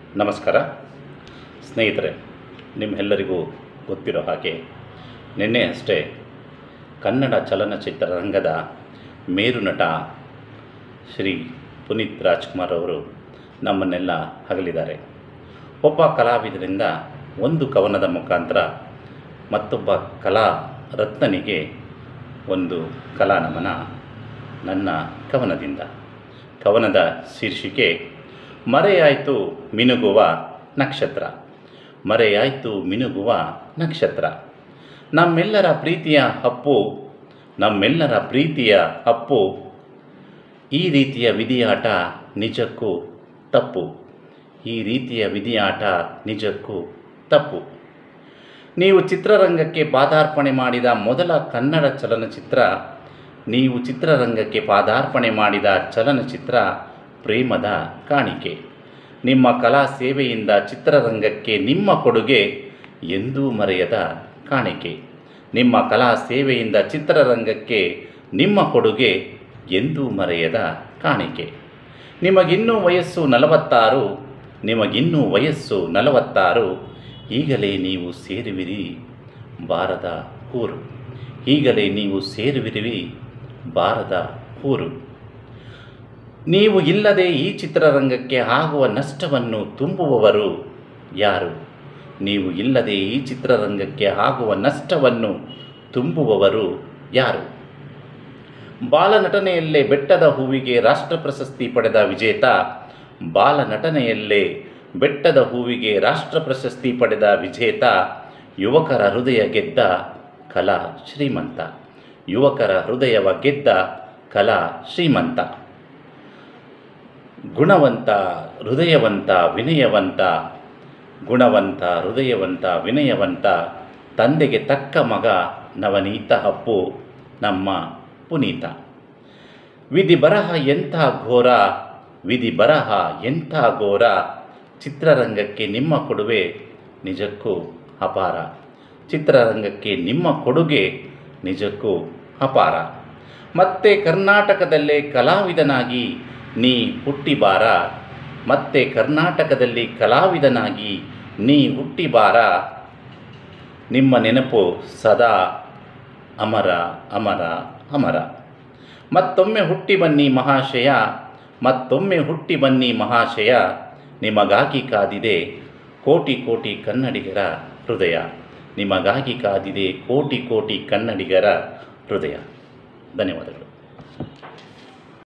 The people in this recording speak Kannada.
ನಮಸ್ಕಾರ ಸ್ನೇಹಿತರೆ ನಿಮ್ಮೆಲ್ಲರಿಗೂ ಗೊತ್ತಿರೋ ಹಾಗೆ ನಿನ್ನೆ ಅಷ್ಟೇ ಕನ್ನಡ ಚಲನಚಿತ್ರರಂಗದ ಮೇರು ನಟ ಶ್ರೀ ಪುನೀತ್ ರಾಜ್ಕುಮಾರ್ ಅವರು ನಮ್ಮನ್ನೆಲ್ಲ ಅಗಲಿದ್ದಾರೆ ಒಬ್ಬ ಕಲಾವಿದರಿಂದ ಒಂದು ಕವನದ ಮುಖಾಂತರ ಮತ್ತೊಬ್ಬ ಕಲಾ ರತ್ನನಿಗೆ ಒಂದು ಕಲಾ ನಮನ ನನ್ನ ಕವನದಿಂದ ಕವನದ ಶೀರ್ಷಿಕೆ ಮರೆಯಾಯಿತು ಮಿನುಗುವ ನಕ್ಷತ್ರ ಮರೆಯಾಯಿತು ಮಿನುಗುವ ನಕ್ಷತ್ರ ನಮ್ಮೆಲ್ಲರ ಪ್ರೀತಿಯ ಅಪ್ಪು ನಮ್ಮೆಲ್ಲರ ಪ್ರೀತಿಯ ಅಪ್ಪು ಈ ರೀತಿಯ ವಿಧಿಯಾಟ ನಿಜಕ್ಕೂ ತಪ್ಪು ಈ ರೀತಿಯ ವಿಧಿಯಾಟ ನಿಜಕ್ಕೂ ತಪ್ಪು ನೀವು ಚಿತ್ರರಂಗಕ್ಕೆ ಪಾದಾರ್ಪಣೆ ಮಾಡಿದ ಮೊದಲ ಕನ್ನಡ ಚಲನಚಿತ್ರ ನೀವು ಚಿತ್ರರಂಗಕ್ಕೆ ಪಾದಾರ್ಪಣೆ ಮಾಡಿದ ಚಲನಚಿತ್ರ ಪ್ರೇಮದ ಕಾಣಿಕೆ ನಿಮ್ಮ ಕಲಾ ಸೇವೆಯಿಂದ ಚಿತ್ರರಂಗಕ್ಕೆ ನಿಮ್ಮ ಕೊಡುಗೆ ಎಂದೂ ಮರೆಯದ ಕಾಣಿಕೆ ನಿಮ್ಮ ಕಲಾ ಸೇವೆಯಿಂದ ಚಿತ್ರರಂಗಕ್ಕೆ ನಿಮ್ಮ ಕೊಡುಗೆ ಎಂದೂ ಮರೆಯದ ಕಾಣಿಕೆ ನಿಮಗಿನ್ನೂ ವಯಸ್ಸು ನಲವತ್ತಾರು ನಿಮಗಿನ್ನೂ ವಯಸ್ಸು ನಲವತ್ತಾರು ಈಗಲೇ ನೀವು ಸೇರುವಿರಿ ಬಾರದ ಊರು ಈಗಲೇ ನೀವು ಸೇರುವಿರಿ ಬಾರದ ಊರು ನೀವು ಇಲ್ಲದೆ ಈ ಚಿತ್ರರಂಗಕ್ಕೆ ಆಗುವ ನಷ್ಟವನ್ನು ತುಂಬುವವರು ಯಾರು ನೀವು ಇಲ್ಲದೆ ಈ ಚಿತ್ರರಂಗಕ್ಕೆ ಆಗುವ ನಷ್ಟವನ್ನು ತುಂಬುವವರು ಯಾರು ಬಾಲನಟನೆಯಲ್ಲೇ ಬೆಟ್ಟದ ಹೂವಿಗೆ ರಾಷ್ಟ್ರ ಪ್ರಶಸ್ತಿ ಪಡೆದ ವಿಜೇತ ಬಾಲನಟನೆಯಲ್ಲೇ ಬೆಟ್ಟದ ಹೂವಿಗೆ ರಾಷ್ಟ್ರ ಪ್ರಶಸ್ತಿ ಪಡೆದ ವಿಜೇತ ಯುವಕರ ಹೃದಯ ಗೆದ್ದ ಕಲಾ ಶ್ರೀಮಂತ ಯುವಕರ ಹೃದಯವ ಗೆದ್ದ ಕಲಾ ಶ್ರೀಮಂತ ಗುಣವಂತ ಹೃದಯವಂತ ವಿನಯವಂತ ಗುಣವಂತ ಹೃದಯವಂತ ವಿನಯವಂತ ತಂದೆಗೆ ತಕ್ಕ ಮಗ ನವನೀತ ಅಪ್ಪು ನಮ್ಮ ಪುನೀತ ವಿಧಿ ಬರಹ ಎಂಥ ಘೋರ ವಿಧಿ ಬರಹ ಎಂಥ ಘೋರ ಚಿತ್ರರಂಗಕ್ಕೆ ನಿಮ್ಮ ಕೊಡುಗೆ ನಿಜಕ್ಕೂ ಅಪಾರ ಚಿತ್ರರಂಗಕ್ಕೆ ನಿಮ್ಮ ಕೊಡುಗೆ ನಿಜಕ್ಕೂ ಅಪಾರ ಮತ್ತೆ ಕರ್ನಾಟಕದಲ್ಲೇ ಕಲಾವಿದನಾಗಿ ನೀ ಹುಟ್ಟಿಬಾರ ಮತ್ತೆ ಕರ್ನಾಟಕದಲ್ಲಿ ಕಲಾವಿದನಾಗಿ ನೀ ಹುಟ್ಟಿಬಾರ ನಿಮ್ಮ ನೆನಪು ಸದಾ ಅಮರ ಅಮರ ಅಮರ ಮತ್ತೊಮ್ಮೆ ಹುಟ್ಟಿ ಬನ್ನಿ ಮಹಾಶಯ ಮತ್ತೊಮ್ಮೆ ಹುಟ್ಟಿ ಬನ್ನಿ ಮಹಾಶಯ ನಿಮಗಾಗಿ ಕಾದಿದೆ ಕೋಟಿ ಕೋಟಿ ಕನ್ನಡಿಗರ ಹೃದಯ ನಿಮಗಾಗಿ ಕಾದಿದೆ ಕೋಟಿ ಕೋಟಿ ಕನ್ನಡಿಗರ ಹೃದಯ ಧನ್ಯವಾದಗಳು